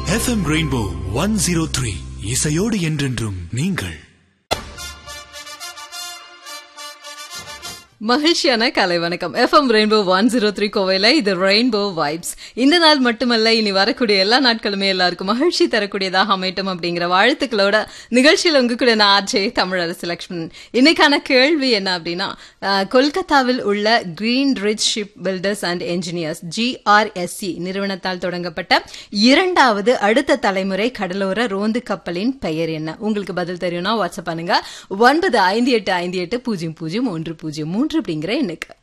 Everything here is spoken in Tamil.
FM rainbow one zero three இசையோடு என்றென்றும் நீங்கள் மகிழ்ச்சியான கலை வணக்கம் FM rainbow one zero three கோவையில் இது ரெயின்போ வைப்ஸ் இந்த நாள் மட்டுமல்ல இனி வரக்கூடிய எல்லா நாட்களுமே எல்லாருக்கும் மகிழ்ச்சி தரக்கூடியதாக அமையட்டும் அப்படிங்கிற வாழ்த்துக்களோட நிகழ்ச்சியில் உங்க கூட நான் ஆர்ஜே தமிழரசு லக்ஷ்மணன் இன்னைக்கான கேள்வி என்ன அப்படின்னா அஹ், கொல்கத்தாவில் உள்ள Garden Reach ship builders and engineers GRSC நிறுவனத்தால் தொடங்கப்பட்ட இரண்டாவது அடுத்த தலைமுறை கடலோர ரோந்து கப்பலின் பெயர் என்ன உங்களுக்கு பதில் தெரியும்னா வாட்ஸ்அப் பண்ணுங்க ஒன்பது ஐந்து எட்டு ஐந்து எட்டு பூஜ்ஜியம் பூஜ்ஜியம் ஒன்று பூஜ்ஜியம் மூன்று அப்படிங்கிற எண்ணுக்கு